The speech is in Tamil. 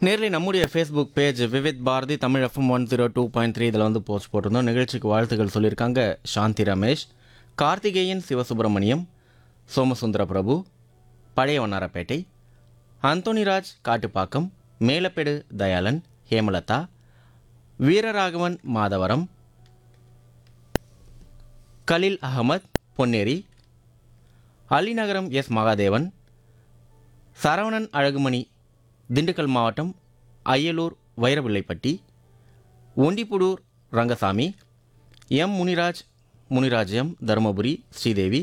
நேரில் நம்முடைய Facebook page Vividh Bharati Tamil FM one zero two point three இதில் வந்து போஸ்ட் போட்டிருந்தோம் நிகழ்ச்சிக்கு வாழ்த்துக்கள் சொல்லியிருக்காங்க சாந்தி ரமேஷ் கார்த்திகேயன் சிவசுப்பிரமணியம் சோமசுந்தர பிரபு பழைய வண்ணாரப்பேட்டை அந்தோனிராஜ் காட்டுப்பாக்கம் மேலப்பெடு தயாளன் ஹேமலதா வீரராகவன் மாதவரம் கலில் அகமத் பொன்னேரி அலிநகரம் எஸ் மகாதேவன் சரவணன் அழகுமணி திண்டுக்கல் மாவட்டம் அய்யலூர் வைரவில்லைப்பட்டி ஒண்டிப்புடூர் ரங்கசாமி எம் முனிராஜ் முனிராஜ்யம் தருமபுரி ஸ்ரீதேவி